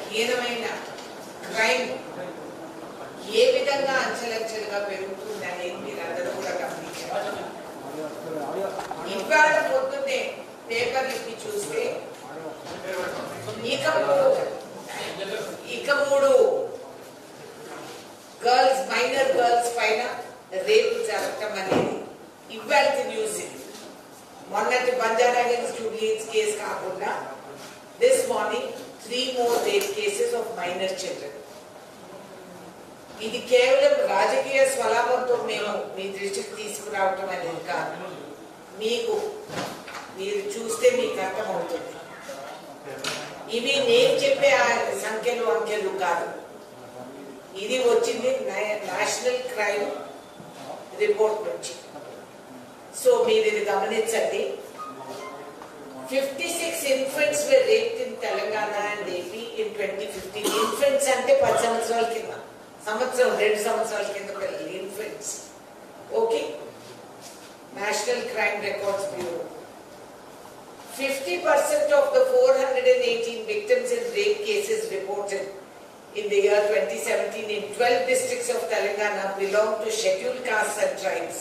హీనమైన crime ఏ విధంగా అంచెలంచెలుగా పెరుగుతుంది అనేది మీరు అందరూ కూడా గమనించారు ఇవాళ పొద్దున్నే పేపర్లు ఇప్పి చూస్తే ఇక మూడు ఇక మూడు గర్ల్స్ మైనర్ గర్ల్స్ పైన రేపు జరగటం అనేది ఇవాళ న్యూస్ ఇది మొన్నటి బంజారా హిల్స్ జూబ్లీస్ కేసు కాకుండా this morning three more rape cases of minor children ఇది కేవలం రాజకీయ స్వలాభంతో మేము మీ దృష్టికి తీసుకురావటం అనేది కాదు మీకు మీరు చూస్తే మీకు అర్థమవుతుంది ఇవి నేను చెప్పే ఆ సంఖ్యలు అంకెలు కాదు ఇది వచ్చింది నా- నేషనల్ క్రైమ్ రిపోర్ట్ నుంచి సో మీరు ఇది గమనించండి fifty six infants were raped in Telangana and AP in twenty fifteen infants అంటే పది సంవత్సరాల కింద సంవత్సరం రెండు సంవత్సరాల కింద పిల్లలు infants okay national crime records bureau 50% of the 418 victims in rape cases reported in the year 2017 in 12 districts of Telangana belong to scheduled castes and tribes.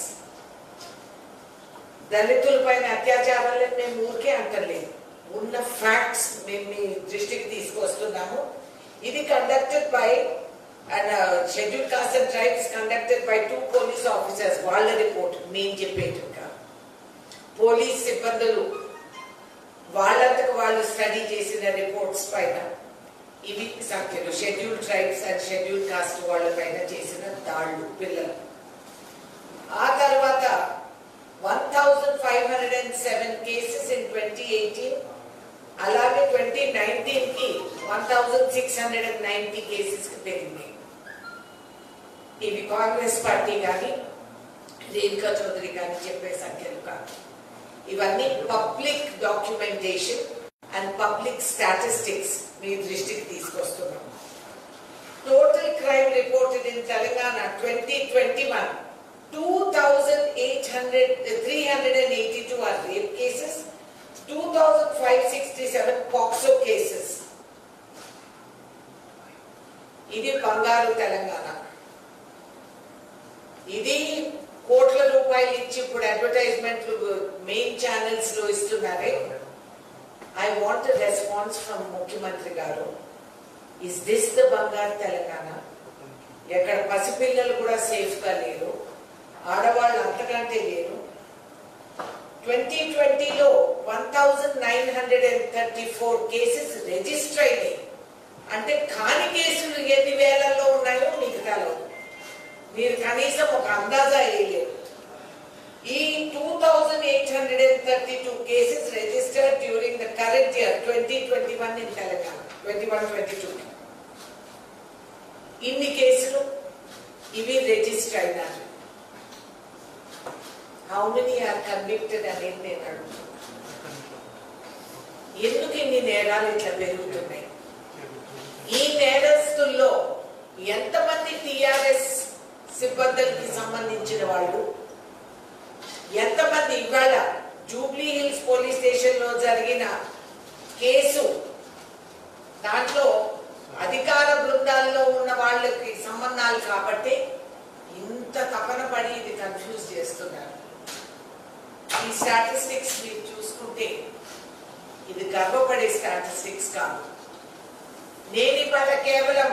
దళితులపైన అత్యాచారాలను మేము ఊరికే అంటలేదు ఉన్న ఫ్యాక్ట్స్ మేము మీ దృష్టికి తీసుకొస్తున్నాము ఇది conducted by and schedule caste and tribes conducted by two police officers వాళ్ళ రిపోర్ట్ మేము చెప్పేది కాదు పోలీస్ సిబ్బందులు వాళ్ళంతకు వాళ్ళు స్టడీ చేసిన రిపోర్ట్స్ పైన ఇవి సంఖ్యలు schedule tribes and schedule caste వాళ్ళ పైన చేసిన దాళ్ళు పిల్లలు ఆ తర్వాత one thousand five hundred and seven cases in twenty eighteen అలాగే ట్వంటీ నైన్టీన్ కి one thousand six hundred and ninety cases కి పెరిగింది ఇవి కాంగ్రెస్ పార్టీ కానీ రేణుకా చౌదరి కానీ చెప్పే సంఖ్యలు కాదు ఇవన్నీ public documentation and public statistics మీ దృష్టికి తీసుకొస్తున్నాం total crime reported in Telangana twenty twenty one two thousand eight hundred three hundred and eighty two or rape cases two thousand five sixty seven POCSO cases ఇది బంగారు తెలంగాణ ఇది కోట్ల రూపాయలు ఇచ్చి ఇప్పుడు అడ్వర్టైజ్మెంట్లు మెయిన్ ఛానల్స్ లో ఇస్తున్నారే ఐ వాంట్ రెస్పాన్స్ ఫ్రమ్ ముఖ్యమంత్రి గారు ఇస్ దిస్ ద బంగారు తెలంగాణ ఎక్కడ పసిపిల్లలు కూడా సేఫ్ గా లేరు ఆడవాళ్ళు అంతకంటే లేరు ట్వంటీ ట్వంటీలో one thousand nine hundred and thirty four cases register అయినాయి అంటే కాని కేసులు ఎన్ని వేలల్లో ఉన్నాయో మీకు తెలవదు మీరు కనీసం ఒక అందాజా వేయలేరు ఈ two thousand eight hundred and thirty two cases registered during the current year twenty twenty one in Telangana twenty one twenty two ఇన్ని కేసులు ఇవి రిజిస్టర్ అయినారు హౌ మెనీ ఆర్ కన్విక్టెడ్ అనేది నేను అడుగుతున్నాను ఎందుకు ఇన్ని నేరాలు ఇట్లా పెరుగుతున్నాయి ఈ నేరస్తుల్లో ఎంతమంది టిఆర్ఎస్ సిబ్బందులకి సంబంధించిన వాళ్ళు ఎంతమంది ఇవాళ జూబ్లీ హిల్స్ పోలీస్ స్టేషన్ లో జరిగిన కేసు దాంట్లో అధికార బృందాల్లో ఉన్న వాళ్ళకి సంబంధాలు కాబట్టి ఇంత తపన పడి ఇది కన్ఫ్యూజ్ చేస్తున్నారు ఈ స్టాటిస్టిక్స్ మీరు చూసుకుంటే ఇది గర్వపడే స్టాటిస్టిక్స్ కాదు నేను ఇవాళ కేవలం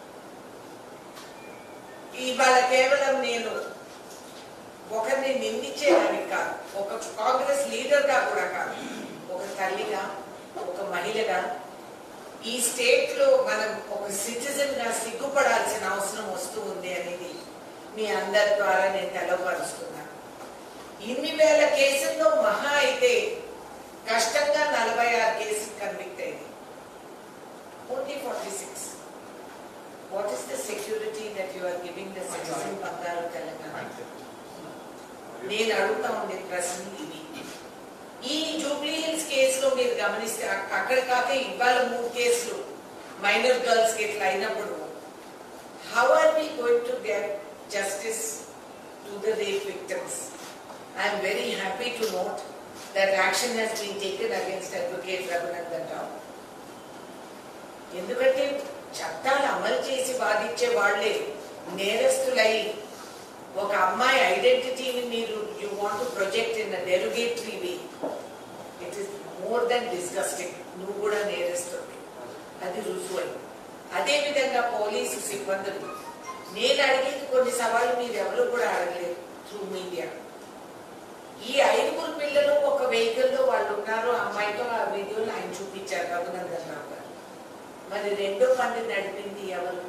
ఇవాళ కేవలం నేను ఒకరిని నిందించేదానికి కాదు ఒక కాంగ్రెస్ లీడర్గా కూడా కాదు ఒక తల్లిగా ఒక మహిళగా ఈ స్టేట్ లో మనం ఒక సిటిజన్ గా సిగ్గుపడాల్సిన అవసరం వస్తూ ఉంది అనేది మీ అందరి ద్వారా నేను తెలవపరుస్తున్నాను ఇన్ని వేల కేసుల్లో మహా అయితే కష్టంగా నలభై ఆరు కేసులు కన్విక్ట్ అయింది only forty six what is the security that you are giving the citizen బంగారు తెలంగాణ నేను అడుగుతా ఉండే ప్రశ్న ఇది ఈ జూబ్లీ హిల్స్ కేసులో మీరు గమనిస్తే అక్- అక్కడ కాక ఇవాళ మూడు కేసులు మైనర్ గర్ల్స్ కి ఇట్లా అయినప్పుడు how are we going to get justice to the rape victims I'm very happy to note that action has been taken against advocate Raghunandan Rao ఎందుకంటే చట్టాలు అమలు చేసి బాధించే వాళ్ళే నేరస్తులై ఒక అమ్మాయి ఐడెంటిటీని మీరు you want project in derogatory way it is more than disgusting నువ్వు కూడా నేరస్తుంది అది రుజువై అదేవిధంగా పోలీసు సిబ్బందులు నేను అడిగేది కొన్ని సవాళ్ళు మీరు ఎవరు కూడా అడగలేదు త్రూ మీడియా ఈ ఐదుగురు పిల్లలు ఒక వెహికల్లో వాళ్ళు ఉన్నారు ఆ అమ్మాయితో ఆ వీడియోలు ఆయన చూపించారు రఘునందన్ రావు గారు మరి రెండో బండి నడిపింది ఎవరు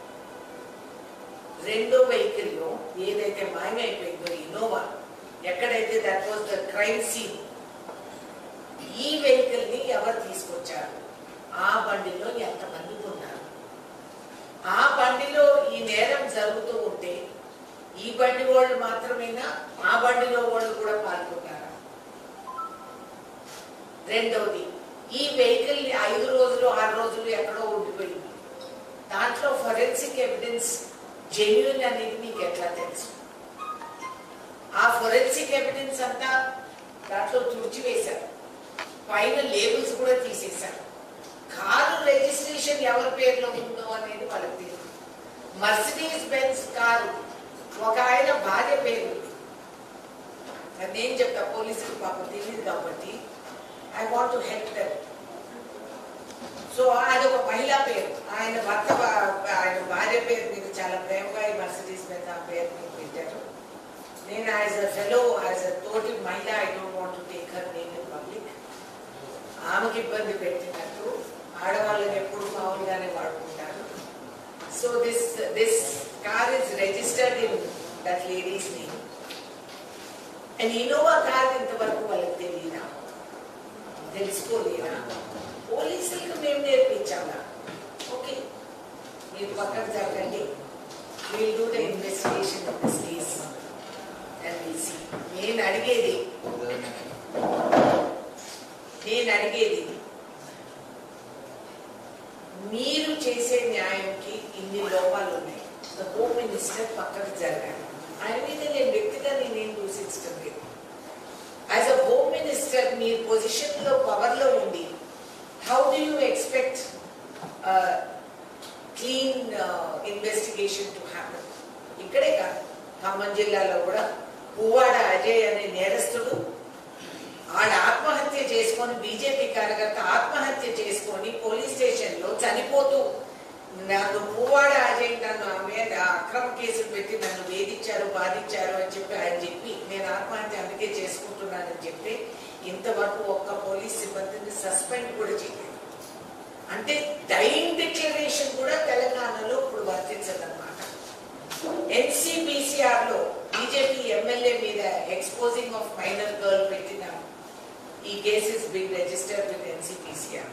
రెండో వెహికల్లో ఏదైతే మాయమైపోయిందో ఇన్నోవా ఎక్కడైతే that was the crime scene ఈ వెహికల్ ని ఎవరు తీసుకొచ్చారు ఆ బండిలో ఎంతమంది ఉన్నారు ఆ బండిలో ఈ నేరం జరుగుతూ ఉంటే ఈ బండి వాళ్ళు మాత్రమేనా ఆ బండిలో వాళ్ళు కూడా పాల్గొన్నారా రెండవది ఈ వెహికల్ ఐదు రోజులు ఆరు రోజులు ఎక్కడో ఉండిపోయింది దాంట్లో ఫొరెన్సిక్ ఎవిడెన్స్ జెన్యున్ అనేది మీకు ఎట్లా తెలుసు ఆ ఫొరెన్సిక్ ఎవిడెన్స్ అంతా దాంట్లో తుడిచివేశారు పైన లేబుల్స్ కూడా తీసేశారు కారు రిజిస్ట్రేషన్ ఎవరి పేరులో ఉందో అనేది వాళ్ళకి తెలియదు మర్సిడీస్ బెన్స్ కారు ఒక ఆయన భార్య పేరు అది నేను చెప్తా పోలీసులు పాపం తెలియదు కాబట్టి I want to help them so అది ఒక మహిళా పేరు ఆయన భర్త భా- ఆయన భార్య పేరు మీద చాలా ప్రేమగా ఈ మర్సిడీస్ బెన్స్ ఆ పేరు మీద పెట్టారు నేను as a fellow as a తోటి మహిళ I don't want to take her name in public ఆమెకి ఇబ్బంది పెట్టినట్టు ఆడవాళ్ళని ఎప్పుడు మామూలుగానే వాడుకుంటారు so this this car is registered in that lady's name and Innova car ఇంతవరకు వాళ్ళకి తెలియదా తెలుసుకోలేదా పోలీసులకు మేము నేర్పించాలా ఓకే మీరు పక్కన జరగండి will do the investigation of this case and will see నేను అడిగేది నేను అడిగేది మీరు చేసే న్యాయంకి ఇన్ని లోపాలు ఉన్నాయి ద హోమ్ మినిస్టర్ పక్కకు జరగాలి ఆయన మీద నేను వ్యక్తిగా నేనేం దూషించడం లేదు యాజ్ అ హోమ్ మినిస్టర్ మీ పొజిషన్ లో పవర్ లో ఉండి how do you expect clean investigation to happen ఇక్కడే కాదు ఖమ్మం జిల్లాలో కూడా పువ్వాడ అజయ్ అనే నేరస్తుడు ఆడ ఆత్మహత్య చేసుకొని బీజేపీ కార్యకర్త ఆత్మహత్య చేసుకొని పోలీస్ స్టేషన్ లో చనిపోతూ నన్ను పువ్వాడ అజయ్ నన్ను ఆ మీద అక్రమ కేసులు పెట్టి నన్ను వేధించారు బాధించారు అని చెప్పి ఆయన చెప్పి నేను ఆత్మహత్య అందుకే చేసుకుంటున్నానని చెప్పి ఇంతవరకు ఒక్క పోలీస్ సిబ్బందిని సస్పెండ్ కూడా చేయలేదు అంటే డైయింగ్ డిక్లరేషన్ కూడా తెలంగాణలో ఇప్పుడు వర్తించదన్నమాట ఎన్సీబీసీఆర్ లో బీజేపీ ఎమ్మెల్యే మీద ఎక్స్పోజింగ్ ఆఫ్ మైనర్ గర్ల్ పెట్టిన ఈ cases big register with NCPCR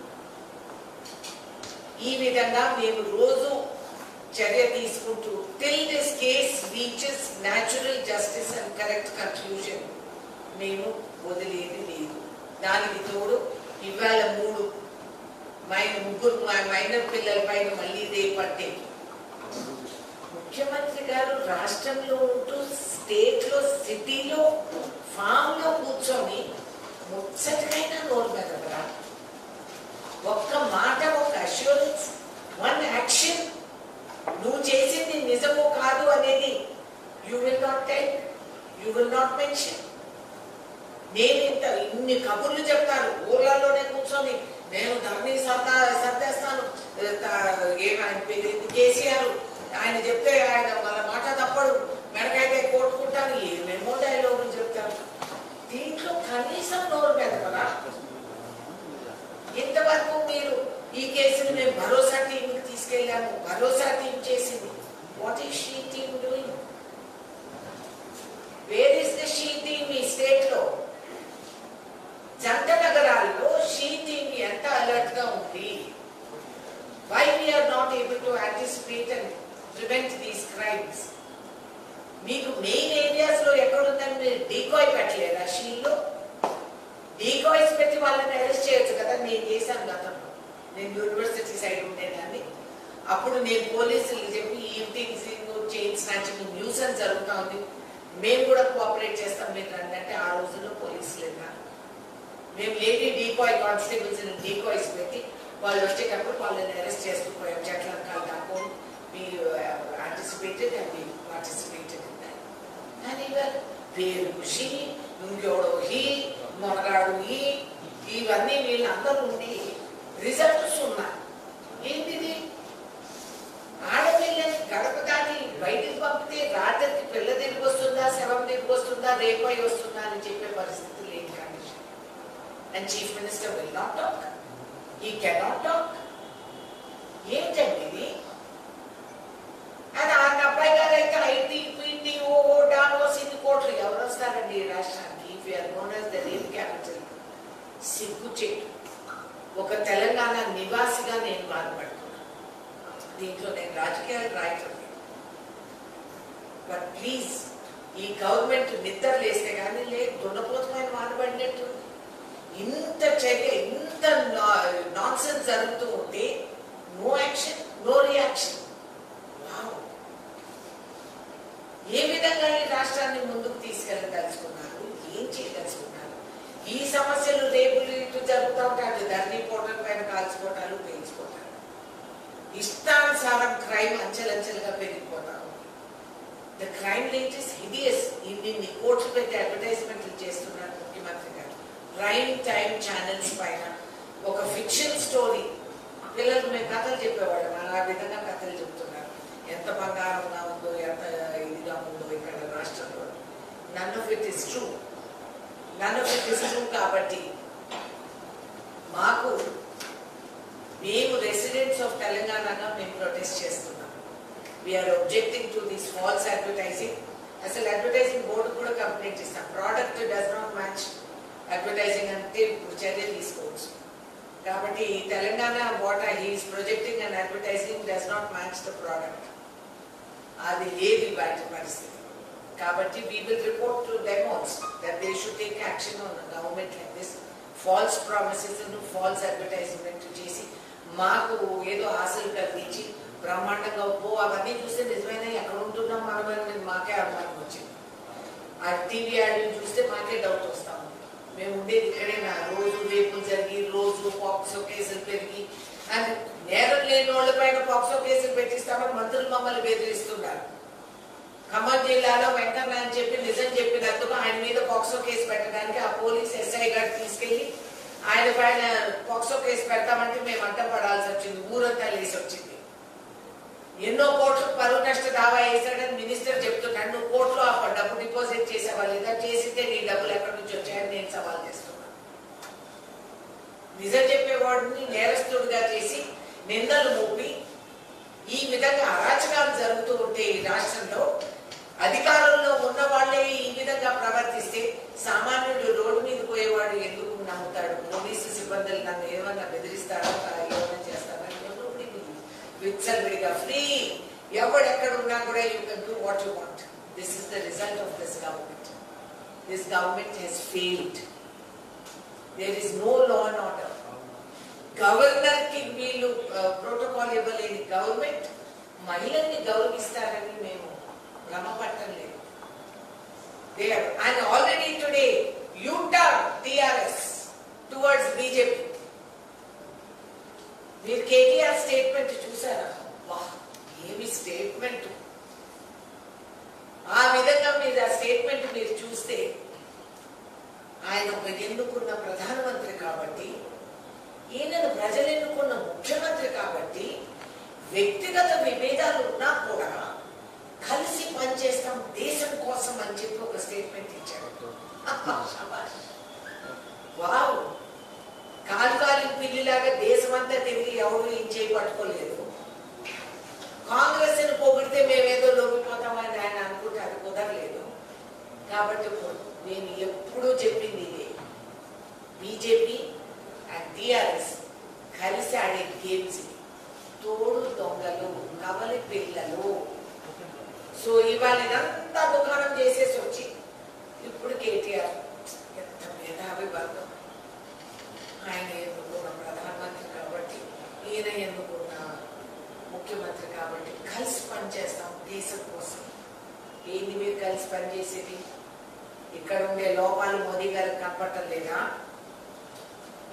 ఈ విధంగా మేము రోజు చర్య తీసుకుంటూ till this case reaches natural justice and correct conclusion మేము వదిలేది లేదు దానికి తోడు ఇవాళ మూడు మైన ముగ్గురు మ- మైనర్ పిల్లల పైన మళ్ళీ ఇదే పట్టే ముఖ్యమంత్రి గారు రాష్ట్రంలో ఉంటూ స్టేట్ లో సిటీలో ఫామ్ లో కూర్చొని ముచ్చటైన నోరు మెదపరా ఒక్క మాట ఒక అష్యూరెన్స్ వన్ యాక్షన్ నువ్వు చేసింది నిజమో కాదు అనేది you will not tell you will not mention నేను ఇంత ఇన్ని కబుర్లు చెప్తాను ఊర్లలోనే కూర్చొని నేను ధర్నీ సర్దా సర్దేస్తాను ఏమైనా కేసీఆర్ ఆయన చెప్తే ఆయన వాళ్ళ మాట తప్పడు మెడకైతే కొట్టుకుంటాను ఏమేమో డైలాగులు చెప్తారు దీంట్లో కనీసం నోరు పెదకరా ఇంతవరకు మీరు ఈ కేసును మేము భరోసా టీంకి తీసుకెళ్ళాము భరోసా టీం చేసింది what is she team doing where is the she team ఈ స్టేట్ లో జంట నగరాల్లో షీ టీమ్ ఎంత అలర్ట్ గా ఉంది why we're not able to anticipate and prevent these crimes మీకు మెయిన్ ఏరియాస్ లో ఎక్కడుందని మీరు డీకాయ్ పెట్టలేదా షీల్లో డీకాయ్స్ పెట్టి వాళ్ళని అరెస్ట్ చేయొచ్చు కదా నేను చేశాను గతంలో నేను యూనివర్సిటీ సైడ్ ఉండేదాన్ని అప్పుడు నేను పోలీసులు చెప్పి ఈవినింగ్ చైన్ స్నాచింగ్ న్యూసెన్స్ జరుగుతా ఉంది మేము కూడా కోఆపరేట్ చేస్తాం మీరు రండి అంటే ఆ రోజుల్లో పోలీసులు ఉన్నారు మేము లేడీ డీకాయ్ కానిస్టేబుల్స్ డీకాయ్స్ పెట్టి వాళ్ళు వచ్చేటప్పుడు వాళ్ళని అరెస్ట్ చేసుకుపోయాం చెట్ల దాకా మీ యాంటిసిపేటెడ్ అండ్ మీ పార్టిసిపేటెడ్ కానీ ఇవాళ పేరు ఖుషి ఇంకెవడో హీ మొనగాడు హీ ఇవన్నీ వీళ్ళందరూ ఉండి రిజల్ట్స్ ఉన్నాయి ఏంటిది ఆడపిల్లని గడప దాన్ని బయటికి పంపితే రాత్రికి పిల్ల తిరిగి వస్తుందా శవం తిరిగి వస్తుందా రేపై వస్తుందా అని చెప్పే పరిస్థితి లేని condition and chief minister will not talk ఈ కెనాట్ టాక్ ఏంటండి ఇది అది ఆ అబ్బాయి గారు అయితే ఐటీ పీటీ ఓ డాలోస్ ఇన్ని కోట్లు ఎవరు వస్తారండి ఈ రాష్ట్రానికి if you're known as the real capital సిగ్గు చెట్టు ఒక తెలంగాణ నివాసిగా నేను బాధపడుతున్నాను దీంట్లో నేను రాజకీయాలు రాయటం బట్ ప్లీజ్ ఈ గవర్నమెంట్ నిద్ర లేస్తే కానీ లే దున్నపోతమైన మానబడినట్టు ఇంత చర్య ఇంత నాన్ సెన్స్ జరుగుతూ ఉంటే నో యాక్షన్ నో రియాక్షన్ ఏ విధంగా ఈ రాష్ట్రాన్ని ముందుకు తీసుకెళ్ళదలుచుకున్నారు ఏం చేయదలుచుకున్నారు ఈ సమస్యలు రేపులు ఇటు జరుగుతూ ఉంటే అటు ధరణి పోవటం పైన కాల్చుకోవటాలు పేయించుకోవటాలు ఇష్టానుసారం క్రైమ్ అంచెలంచెలుగా పెరిగిపోతా ఉంది the crime rate is hideous ఇన్ని కోట్లు పెట్టి అడ్వర్టైజ్మెంట్లు చేస్తున్నారు ముఖ్యమంత్రి గారు ప్రైమ్ టైం ఛానల్స్ పైన ఒక ఫిక్షన్ స్టోరీ పిల్లలకు మేము కథలు చెప్పేవాళ్ళం ఆ విధంగా కథలు చెప్తున్నారు ఎంత బంగారంగా ఉందో ఎంత ఇదిగా ఉందో ఇక్కడ రాష్ట్రంలో none of it is true none of it is true కాబట్టి మాకు మేము రెసిడెంట్స్ ఆఫ్ తెలంగాణగా మేము ప్రొటెస్ట్ చేస్తున్నాం we're objecting to this false advertising అసలు అడ్వర్టైజింగ్ బోర్డు కూడా కంప్లైంట్ ఇస్తాం product does not match advertising అంటే ఇప్పుడు చర్య తీసుకోవచ్చు కాబట్టి Telangana what he's projecting and advertising does not match the product అది లేదు బయట పరిస్థితి కాబట్టి we will report to demons that they should take action on government like this false promises false advertisement చేసి మాకు ఏదో ఆశలు కలిగించి బ్రహ్మాండంగా పో అవన్నీ చూస్తే నిజమైన ఎక్కడ ఉంటున్నాం మనమని మాకే అనుమానం వచ్చింది ఆ టీవీ యాడ్లు చూస్తే మాకే డౌట్ వస్తాం మేము ఉండేది ఇక్కడే నా రోజు రేపు జరిగి రోజు పాక్సో కేసులు పెరిగి అండ్ నేరం లేని వాళ్ళ పైన పాక్సో కేసులు పెట్టిస్తామని మంత్రులు మమ్మల్ని బెదిరిస్తున్నారు ఖమ్మం జిల్లాలో వెంకన్న అని చెప్పి నిజం చెప్పినందుకు ఆయన మీద పాక్సో కేసు పెట్టడానికి ఆ పోలీస్ ఎస్ఐ గారు తీసుకెళ్లి ఆయన పైన పాక్సో కేసు పెడతామంటే మేము అడ్డం పడాల్సి వచ్చింది ఊరంతా లేసి వచ్చింది ఎన్నో కోట్లు పరువు నష్ట దావా వేశాడని మినిస్టర్ చెప్తున్నాడు నువ్వు కోట్లు ఆ డబ్బు డిపాజిట్ చేసావా లేదా చేసితే నీ డబ్బులు ఎక్కడి నుంచి వచ్చాయని నేను సవాల్ చేస్తున్నాను నిజం చెప్పేవాడిని నేరస్తుడిగా చేసి నిందలు మోపి ఈ విధంగా అరాచకాలు జరుగుతూ ఉంటే ఈ రాష్ట్రంలో అధికారంలో ఉన్న వాళ్ళే ఈ విధంగా ప్రవర్తిస్తే సామాన్యుడు రోడ్డు మీద పోయేవాడు ఎందుకు నమ్ముతాడు పోలీసు సిబ్బందులు నన్ను ఏమన్నా బెదిరిస్తారా ఏమన్నా చేస్తారా విచ్చలవిడిగా ఫ్రీ ఎవడెక్కడ ఉన్నా కూడా you can do what you want this is the result of this government this government has failed there is no law and order governor కి వీళ్ళు ప్రోటోకాల్ ఇవ్వలేని గవర్నమెంట్ మహిళల్ని గౌరవిస్తారని మేము భ్రమపట్టం లేదు and already today U turn TRS towards BJP మీరు KTR statement చూసారా వా ఏమి స్టేట్మెంట్ ఆ విధంగా మీరు ఆ స్టేట్మెంట్ మీరు చూస్తే ఆయన ఒక ఎన్నుకున్న ప్రధానమంత్రి కాబట్టి ఈయనను ప్రజలు ఎన్నుకున్న ముఖ్యమంత్రి కాబట్టి వ్యక్తిగత విభేదాలు ఉన్నా కూడా కలిసి పనిచేస్తాం దేశం కోసం అని చెప్పి ఒక స్టేట్మెంట్ ఇచ్చాడు శభాష్. వావ్ కాలు కాలి పిల్లిలాగా దేశమంతా తిరిగి ఎవరు ఏం చేయి పట్టుకోలేదు కాంగ్రెస్ ని పొగిడితే మేమేదో లొంగిపోతామని ఆయన అనుకుంటే అది కుదరలేదు కాబట్టి నేను ఎప్పుడూ చెప్పింది ఇదే బీజేపీ అండ్ టిఆర్ఎస్ కలిసి ఆడే గేమ్స్ ఇవి. తోడు దొంగలు కవలి పిల్లలు సో ఇవాళ ఇదంతా దుకాణం చేసేసి వచ్చి ఇప్పుడు కేటీఆర్ ఎంత మేధావి వర్గం ఆయన ఎన్నుకున్న ప్రధానమంత్రి కాబట్టి ఈయన ఎన్నుకున్న ముఖ్యమంత్రి కాబట్టి కలిసి పనిచేస్తాం దేశం కోసం ఏంది మీరు కలిసి పనిచేసేది ఇక్కడ ఉండే లోపాలు మోదీ గారికి కనపడటం లేదా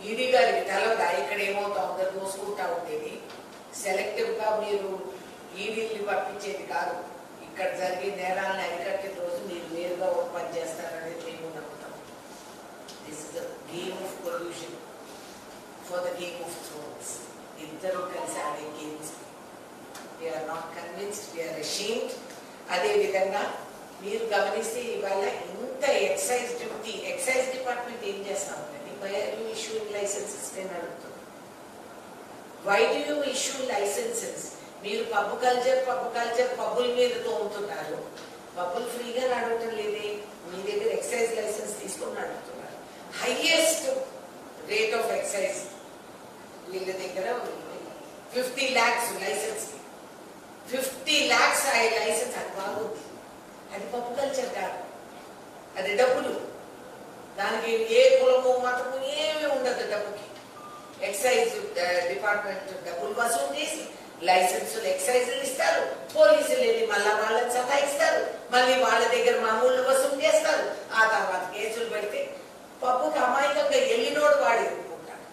ఈడీ గారికి తెలవదా ఇక్కడ ఏమవుతా ఉందో మోసుకుంటా ఉండేది సెలెక్టివ్ గా మీరు ఈడీని పంపించేది కాదు ఇక్కడ జరిగే నేరాలను అరికట్టిన రోజు మీరు వేరుగా ఒక పని చేస్తారనేది మేము నమ్ముతాం this is the game of pollution for the game of thrones ఇద్దరు కలిసి ఆడే games we're not convinced we're ashamed అదేవిధంగా మీరు గమనిస్తే ఇవాళ ఇంత ఎక్సైజ్ డ్యూటీ ఎక్సైజ్ డిపార్ట్మెంట్ ఏం చేస్తా ఉందండి why are you issuing licences నేను అడుగుతున్నాను why do you issue licences మీరు పబ్బు కల్చర్ పబ్బు కల్చర్ పబ్బుల మీద తోముతున్నారు పబ్బులు ఫ్రీగా నడవటం లేదే మీ దగ్గర ఎక్సైజ్ లైసెన్స్ తీసుకొని నడుపుతున్నారు హైయెస్ట్ రేట్ ఆఫ్ ఎక్సైజ్ వీళ్ళ దగ్గర fifty lakhs licence fifty lakhs ఆ లైసెన్స్ అది బాగుంది అది పప్పు కల్చర్ కాదు అది డబ్బులు దానికి ఏ కులము మతము ఏమీ ఉండదు డబ్బుకి ఎక్సైజ్ ఆ, డిపార్ట్మెంట్ డబ్బులు వసూలు చేసి లైసెన్సులు ఎక్సైజులు ఇస్తారు పోలీసులు వెళ్ళి మళ్ళా వాళ్ళని సతాయిస్తారు మళ్ళీ వాళ్ళ దగ్గర మామూలు వసూలు చేస్తారు ఆ తర్వాత కేసులు పెడితే పప్పుకి అమాయకంగా ఎల్లినోడు వాడు ఎదుర్కొంటాడు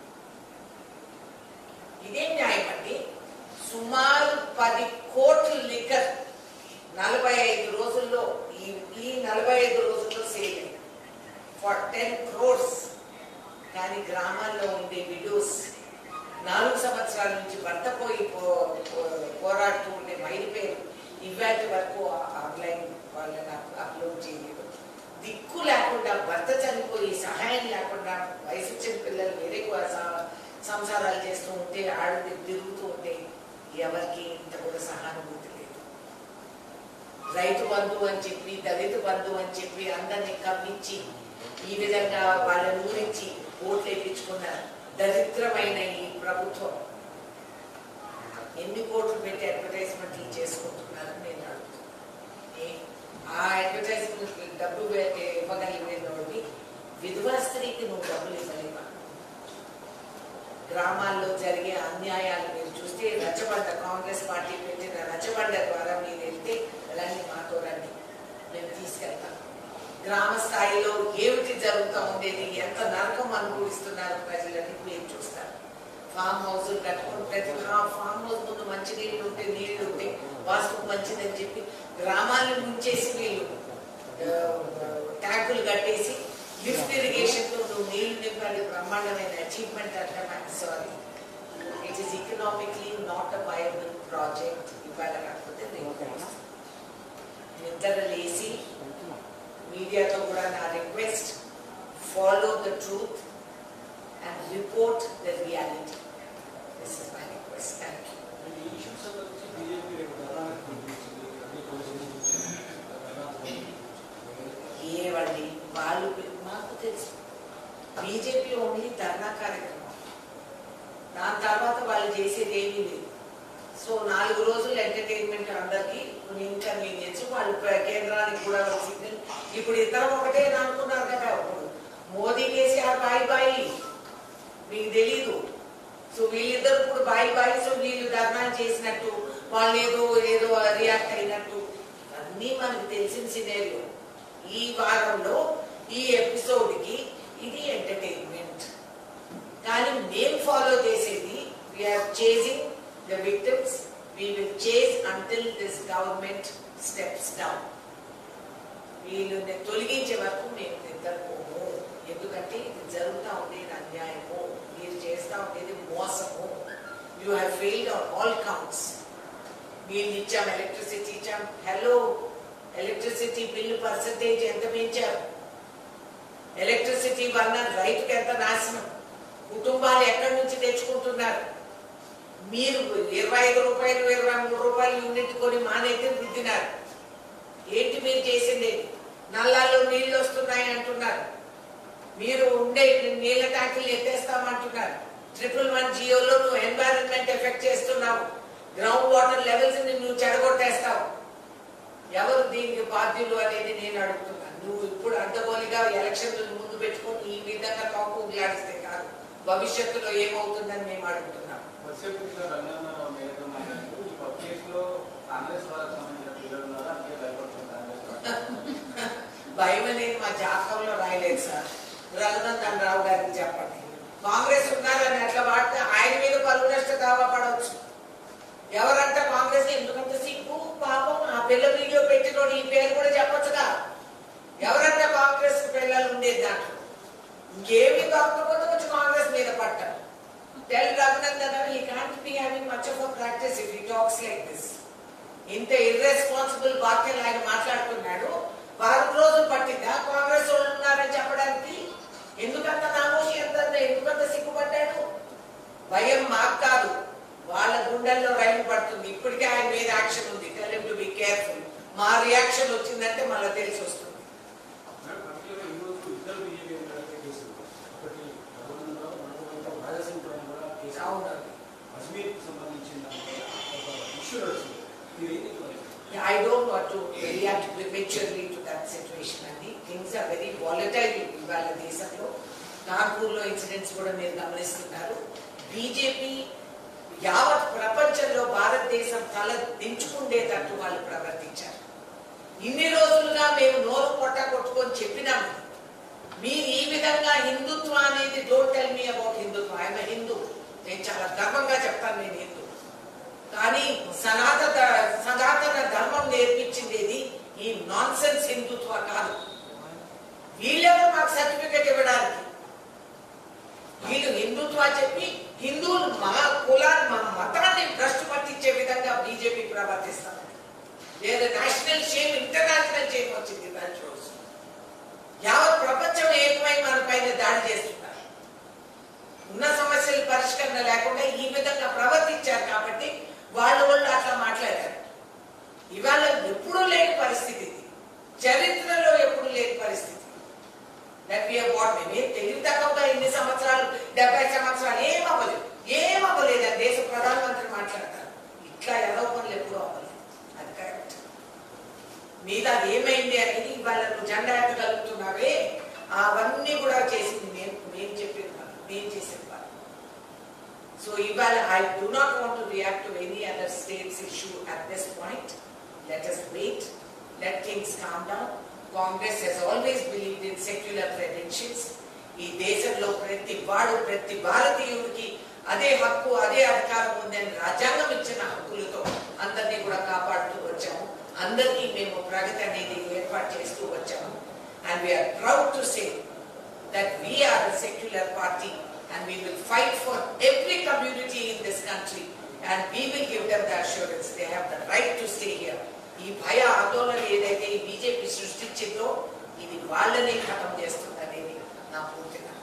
ఇదేం న్యాయం అండి సుమారు పది కోట్ల లిక్కర్ నలభై ఐదు రోజుల్లో ఈ ఈ నలభై ఐదు రోజుల్లో సేల్ అయింది ఫర్ టెన్ క్రోర్స్ కానీ గ్రామాల్లో ఉండే విడోస్ నాలుగు సంవత్సరాల నుంచి భర్త పోయి పో- పో- పోరాడుతూ ఉండే మైలు పేరు ఇవాటి వరకు ఆన్లైన్ వాళ్ళని అప్- అప్లోడ్ చేయలేదు దిక్కు లేకుండా భర్త చనిపోయి సహాయం లేకుండా వయసు వచ్చిన పిల్లలు వేరే కూ- స- సంసారాలు చేస్తూ ఉంటే ఆడది తిరుగుతూ ఉంటే ఎవరికి ఇంత కూడా సహానుభూతి లేదు రైతు బంధు అని చెప్పి దళిత బంధు అని చెప్పి అందరినీ కమ్మించి ఈ విధంగా వాళ్ళని ఊరించి ఓట్లు వేయించుకున్న దరిద్రమైన ఈ ప్రభుత్వం ఎన్ని కోట్లు పెట్టి అడ్వర్టైజ్మెంట్లు చేసుకుంటున్నారని నేను అడుగుతున్నాను ఏ- ఆ అడ్వర్టైజ్మెంట్ డబ్బు వే- ఇవ్వగలిగినోడిని విధవా స్త్రీకి నువ్వు డబ్బులు ఇవ్వలేవా గ్రామాల్లో జరిగే అన్యాయాలు మీరు చూస్తే రచ్చబండ కాంగ్రెస్ పార్టీ పెట్టిన రచ్చబండ ద్వారా మీరు వెళ్తే రండి మాతో రండి మేము తీసుకెళ్తాం గ్రామ స్థాయిలో ఏమిటి జరుగుతూ ఉండేది ఎంత నరకం అనుభవిస్తున్నారు ప్రజలని మీరు చూస్తారు ఫామ్ హౌస్ కట్టుకుని ప్రతి ఫా- ఫామ్ హౌస్ ముందు మంచి నీళ్లు ఉంటే నీళ్లు ఉంటే వాస్తు మంచిదని చెప్పి గ్రామాలను ముంచేసి వీళ్ళు ఆ, ట్యాంకులు కట్టేసి లిఫ్ట్ ఇరిగేషన్ తో నువ్వు నీళ్లు నింపడానికి బ్రహ్మాండమైన అచీవ్మెంట్ అంటే sorry it is economically not a viable project ఇవాళ కాకపోతే రేపు నిద్ర లేసి మీడియాతో కూడా నా request follow the truth and report the reality this is my request thank you ఈ శిక్షణ వచ్చి బీజేపీ రేపు ప్రధానికి పిలిపించింది అన్ని పోలీసులు ఏవండి వాళ్ళు మాకు తెలుసు బీజేపీ ఓన్లీ ధర్నా కార్యక్రమం దాని తర్వాత వాళ్ళు చేసేది ఏమీ లేదు సో నాలుగు రోజులు ఎంటర్టైన్మెంట్ అందరికి ఇన్కన్వీనియన్స్ వాళ్ళు ప్ర- కేంద్రానికి కూడా ఒక సిగ్నల్ ఇప్పుడు ఇద్దరం ఒకటే అనుకున్నారు కదా ఇప్పుడు మోదీ కేసీఆర్ బాయ్ బాయ్ మీకు తెలీదు సో వీళ్ళిద్దరు ఇప్పుడు బాయ్ బాయ్ సో వీళ్ళు ధర్నా చేసినట్టు వాళ్ళు ఏదో ఏదో రియాక్ట్ అయినట్టు అన్నీ మనకు తెలిసిన సినేరియో ఈ వారంలో ఈ ఎపిసోడ్ కి ఇది ఎంటర్టైన్మెంట్ కానీ మేము ఫాలో చేసేది we're chasing the victims we will chase until this government steps down వీళ్ళని తొలగించే వరకు మేము నిద్రపోము ఎందుకంటే ఇది జరుగుతూ ఉండేది అన్యాయము మీరు చేస్తూ ఉండేది మోసము you have failed on all counts నీళ్ళు ఇచ్చాం ఎలక్ట్రిసిటీ ఇచ్చాం హలో ఎలక్ట్రిసిటీ బిల్లు పర్సంటేజ్ ఎంత పెంచారు ఎలక్ట్రిసిటీ వలన రైతుకి ఎంత నాశనం కుటుంబాలు ఎక్కడి నుంచి తెచ్చుకుంటున్నారు మీరు ఇరవై ఐదు రూపాయలు ఇరవై మూడు రూపాయలు యూనిట్ కొని మానైతే రుద్దినారు ఏంటి మీరు చేసింది నల్లాల్లో నీళ్లు వస్తున్నాయి అంటున్నారు మీరు ఉండే నీళ్ళ ట్యాంకులు ఎత్తేస్తామంటున్నారు ట్రిపుల్ వన్ జియోలో నువ్వు ఎన్వైరన్మెంట్ ఎఫెక్ట్ చేస్తున్నావు గ్రౌండ్ వాటర్ లెవెల్స్ ని నువ్వు చెడగొట్టేస్తావు ఎవరు దీనికి బాధ్యులు అనేది నేను అడుగుతున్నాను నువ్వు ఇప్పుడు అడ్డగోలిగా ఎలక్షన్లు ముందు పెట్టుకొని ఈ విధంగా కాకులాడిస్తే కాదు భవిష్యత్తులో ఏమవుతుందని మేము అడుగుతున్నాం వచ్చేప్పుడు రంగన్న మేరకు మాట్లాడుతూ ఈ పబ్ కేసులో కాంగ్రెస్ వాళ్ళకి సంబంధించిన పిల్లలు ఉన్నారా అందుకే భయపడుతుంది కాంగ్రెస్ వాళ్ళు. భయం అనేది మా జాతకంలో రాయలేదు సార్ రఘునందన్ రావు గారికి చెప్పండి కాంగ్రెస్ ఉన్నారని అట్లా వాడితే ఆయన మీద పరువు నష్ట దావా పడవచ్చు ఎవరంట కాంగ్రెస్ ఎందుకంత సిగ్గు పాపం ఆ పిల్ల వీడియో పెట్టినోడు ఈ పేరు కూడా చెప్పొచ్చుగా ఎవరంట కాంగ్రెస్ పిల్లలు ఉండేది దాంట్లో ఇంకేమి దొరకకపోతే వచ్చి కాంగ్రెస్ మీద పట్టారు tell Raghunandan he can't be having much of practice if he talks like this ఇంత ఇర్రెస్పాన్సిబుల్ వాక్యాలు ఆయన మాట్లాడుతున్నాడు వారం రోజులు పట్టిందా కాంగ్రెస్ వాళ్ళు ఉన్నారని చెప్పడానికి ఎందుకంత నామోషి ఎంత ఎందుకంత సిగ్గుపడ్డాడు భయం మాకు కాదు వాళ్ళ గుండెల్లో రైలు పడుతుంది ఇప్పటికే ఆయన మీద యాక్షన్ ఉంది టెల్ టు బి కేర్ఫుల్ మా రియాక్షన్ వచ్చిందంటే మళ్ళీ తెలిసి వస్తుంది మేడం, పర్టికులర్గా ఈ రోజు ఇద్దరు బీజేపీ ఎమ్మెల్యేలపై కేసులు. ఒకటి రఘునందరావు, మరొకటి రాజాసింగ్ పైన కూడా కేసు. అవును అజ్మీర్కి సంబంధించిన ఒక ఇష్యూ నడుస్తుంది. మీరు ఏం చెప్తారు? I don't want to react prematurely to that situation అండి థింగ్స్ ఆర్ వెరీ వాలటైల్ ఇవాళ దేశంలో నాగ్పూర్లో ఇన్సిడెంట్స్ కూడా మీరు గమనిస్తున్నారు బీజేపీ యావత్ ప్రపంచంలో భారతదేశం తల దించుకుండేటట్టు వాళ్ళు ప్రవర్తించారు ఇన్ని రోజులుగా మేము నోరు పొట్ట కొట్టుకొని చెప్పినాము మీరు ఈ విధంగా హిందుత్వ అనేది don't tell me about Hindutva ఆయన హిందూ నేను చాలా గర్వంగా చెప్తాను నేను హిందూ కానీ సనాతన సనాతన ధర్మం నేర్పించింది ఏది ఈ నాన్ సెన్స్ హిందుత్వ కాదు వీళ్ళెవరు మాకు సర్టిఫికెట్ ఇవ్వడానికి వీళ్ళు హిందుత్వ చెప్పి హిందువులు మా కులాన్ని మా మతాన్ని భ్రష్టు పట్టించే విధంగా బీజేపీ ప్రవర్తిస్తారు లేదా నేషనల్ షేమ్ ఇంటర్నేషనల్ షేమ్ వచ్చింది దాని రోజు యావత్ ప్రపంచం ఏకమై మన పైన దాడి చేస్తున్నారు ఉన్న సమస్యలు పరిష్కరణ లేకుండా ఈ విధంగా ప్రవర్తించారు కాబట్టి వాళ్ళు వాళ్ళు అట్లా మాట్లాడారు ఇవాళ ఎప్పుడూ లేని పరిస్థితి ఇది చరిత్రలో ఎప్పుడు లేని పరిస్థితి దట్ వి వాట్ మేము తెలివి తక్కువగా ఇన్ని సంవత్సరాలు డెబ్బై సంవత్సరాలు ఏం అవ్వలేదు ఏం అవ్వలేదు అని దేశ ప్రధానమంత్రి మాట్లాడతారు ఇట్లా ఎదవ పనులు ఎప్పుడూ అవ్వలేదు అది కరెక్ట్ మీద అది ఏమైంది అనేది ఇవాళ నువ్వు జెండా ఎత్తగలుగుతున్నావే అవన్నీ కూడా చేసింది మేము మేము చెప్పిన వాళ్ళు మేము చేసిన వాళ్ళు సో ఇవాళ I do not want to react to any other states issue at this point let us wait let things calm down Congress has always believed in secular credentials ఈ దేశంలో ప్రతి వాడు ప్రతి భారతీయుడికి అదే హక్కు అదే అధికారం ఉందని రాజ్యాంగం ఇచ్చిన హక్కులతో అందరినీ కూడా కాపాడుతూ వచ్చాము అందరికీ మేము ప్రగతి అనేది ఏర్పాటు చేస్తూ వచ్చాము and we're proud to say that we are the secular party and we will fight for every community in this country and we will give them the assurance they have the right to stay here. ఈ భయ ఆందోళన ఏదైతే ఈ BJP సృష్టించిందో ఇది వాళ్ళనే ఖతం చేస్తుందనేది నా పూర్తి నమ్మకం